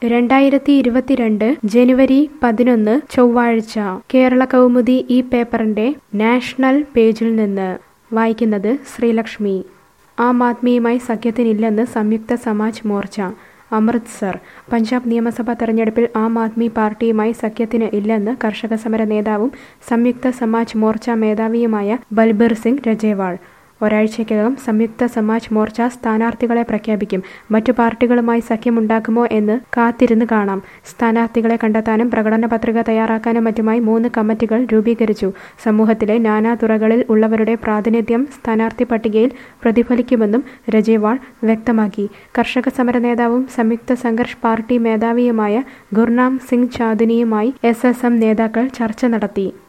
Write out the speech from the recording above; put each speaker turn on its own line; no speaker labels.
രണ്ടായിരത്തി ഇരുപത്തിരണ്ട് ജനുവരി പതിനൊന്ന് ചൊവ്വാഴ്ച കേരള കൗമുദി ഈ പേപ്പറിന്റെ നാഷണൽ പേജിൽ നിന്ന് വായിക്കുന്നത് ശ്രീലക്ഷ്മി ആം ആദ്മിയുമായി സഖ്യത്തിനില്ലെന്ന് സംയുക്ത സമാജ് മോർച്ച അമൃത്സർ പഞ്ചാബ് നിയമസഭാ തെരഞ്ഞെടുപ്പിൽ ആം ആദ്മി പാർട്ടിയുമായി സഖ്യത്തിന് ഇല്ലെന്ന് കർഷക സമര നേതാവും സംയുക്ത സമാജ് മോർച്ച മേധാവിയുമായ ബൽബീർ സിംഗ് രജേവാൾ ഒരാഴ്ചയ്ക്കകം സംയുക്ത സമാജ് മോർച്ച സ്ഥാനാർത്ഥികളെ പ്രഖ്യാപിക്കും മറ്റു പാർട്ടികളുമായി സഖ്യമുണ്ടാക്കുമോ എന്ന് കാത്തിരുന്ന് കാണാം സ്ഥാനാർത്ഥികളെ കണ്ടെത്താനും പ്രകടന പത്രിക തയ്യാറാക്കാനും മറ്റുമായി മൂന്ന് കമ്മിറ്റികൾ രൂപീകരിച്ചു സമൂഹത്തിലെ നാനാ തുറകളിൽ ഉള്ളവരുടെ പ്രാതിനിധ്യം സ്ഥാനാർത്ഥി പട്ടികയിൽ പ്രതിഫലിക്കുമെന്നും രജേവാൾ വ്യക്തമാക്കി കർഷക സമര നേതാവും സംയുക്ത സംഘർഷ് പാർട്ടി മേധാവിയുമായ ഗുർനാം സിംഗ് ചാദിനിയുമായി എസ് നേതാക്കൾ ചർച്ച നടത്തി